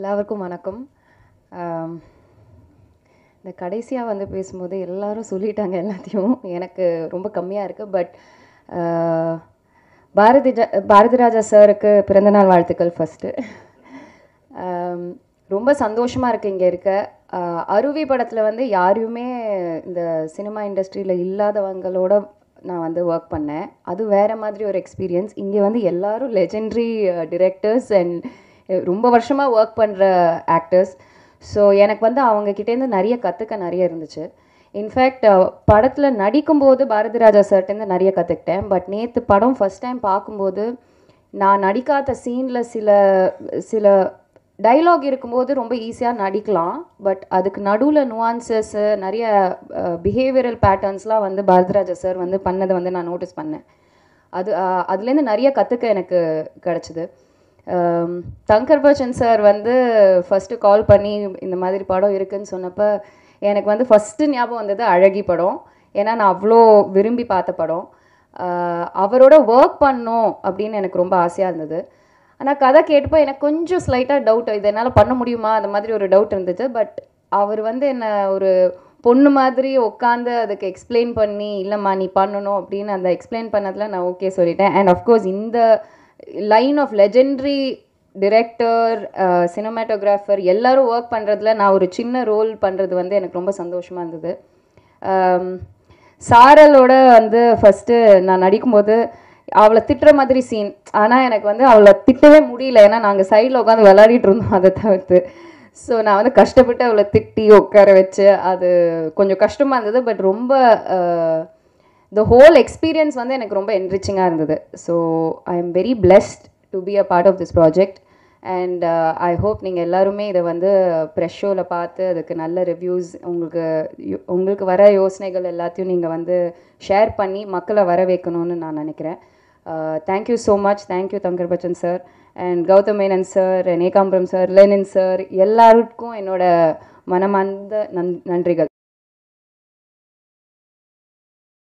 எல்லாருக்கும் வணக்கம் ஆம், இந்த கடைசியாக வந்து பேசும்போது எல்லாரும் சொல்லிட்டாங்க எல்லாத்தையும் எனக்கு ரொம்ப கம்மியாக இருக்குது but Bharathiraja Bharathiraja சாருக்கு பிறந்தநாள் வாழ்த்துக்கள் ஃபஸ்ட்டு ரொம்ப சந்தோஷமாக இருக்குது இங்கே இருக்க ஆஹ், அருவி படத்தில் வந்து யாரையுமே இந்த சினிமா இண்டஸ்ட்ரியில் இல்லாதவங்களோட நான் வந்து ஒர்க் பண்ணேன் அது வேறு மாதிரி ஒரு எக்ஸ்பீரியன்ஸ் இங்கே வந்து எல்லாரும் லெஜெண்ட்ரி டிரெக்டர்ஸ் அண்ட் ரொம்ப வருஷமாக ஒர்க் பண்ணுற ஆக்டர்ஸ் ஸோ எனக்கு வந்து அவங்க கிட்டேருந்து நிறைய கற்றுக்க நிறைய இருந்துச்சு இன்ஃபேக்ட் படத்தில் நடிக்கும்போது பாரதி ராஜா சார்ட்டேருந்து நிறைய கற்றுக்கிட்டேன் பட் நேற்று படம் ஃபஸ்ட் டைம் பார்க்கும்போது நான் நடிக்காத சீனில் சில சில டைலாக் இருக்கும்போது ரொம்ப ஈஸியாக நடிக்கலாம் பட் அதுக்கு நடுவில் நுவான்சஸ்ஸு நிறைய பிஹேவியரல் பேட்டர்ன்ஸ்லாம் வந்து பாரதிராஜா சார் வந்து பண்ணதை வந்து நான் நோட்டீஸ் பண்ணேன் அது அஹ், அதுலேருந்து நிறைய கற்றுக்க எனக்கு கிடச்சிது தங்கர் பச்சன் சார் வந்து ஃபஸ்ட்டு கால் பண்ணி இந்த மாதிரி படம் இருக்குன்னு சொன்னப்போ எனக்கு வந்து ஃபஸ்ட்டு ஞாபகம் வந்தது அழகி படம் ஏன்னா நான் அவ்வளோ விரும்பி பார்த்த படம் அஹ், அவரோட ஒர்க் பண்ணணும் அப்படின்னு எனக்கு ரொம்ப ஆசையாக இருந்தது ஆனால் கதை கேட்டப்போ எனக்கு கொஞ்சம் ஸ்லைட்டாக டவுட் இது என்னால் பண்ண முடியுமா அந்த மாதிரி ஒரு டவுட் இருந்துச்சு பட் அவர் வந்து என்னை ஒரு பொண்ணு மாதிரி உட்காந்து அதுக்கு எக்ஸ்பிளைன் பண்ணி இல்லைம்மா நீ பண்ணணும் அப்படின்னு அந்த எக்ஸ்பிளைன் பண்ணதில் நான் ஓகே சொல்லிட்டேன் அண்ட் அஃப்கோர்ஸ் இந்த line of legendary director cinematographer எல்லாரும் ஒர்க் பண்ணுறதுல நான் ஒரு சின்ன ரோல் பண்ணுறது வந்து எனக்கு ரொம்ப சந்தோஷமாக இருந்தது ஆம், சாரலோட வந்து ஃபஸ்ட்டு நான் நடிக்கும்போது அவளை திட்டுற மாதிரி சீன் ஆனால் எனக்கு வந்து அவளை திட்டவே முடியல ஏன்னா நாங்கள் சைடில் உட்காந்து விளையாடிட்டு இருந்தோம் அதை தவிர்த்து ஸோ நான் வந்து கஷ்டப்பட்டு அவளை திட்டி உட்கார வச்சு அது கொஞ்சம் கஷ்டமாக இருந்தது பட் ரொம்ப த ஹோல் எக்ஸ்பீரியன்ஸ் வந்து எனக்கு ரொம்ப என்ரிச்சிங்காக இருந்தது so I am very blessed to be a part of this project and I hope நீங்கள் எல்லாருமே இதை வந்து ப்ரெஷ் ஷோவில் பார்த்து அதுக்கு நல்ல ரிவ்யூஸ் உங்களுக்கு யோ- உங்களுக்கு வர யோசனைகள் எல்லாத்தையும் நீங்கள் வந்து ஷேர் பண்ணி மக்களை வர வைக்கணும்னு நான் நினைக்கிறேன் thank you so much thank you Thangar Bachan sir and Gautham Menon sir Ekambaram sir Lenin sir எல்லாருக்கும் என்னோட மனமார்ந்த நன் நன்றிகள்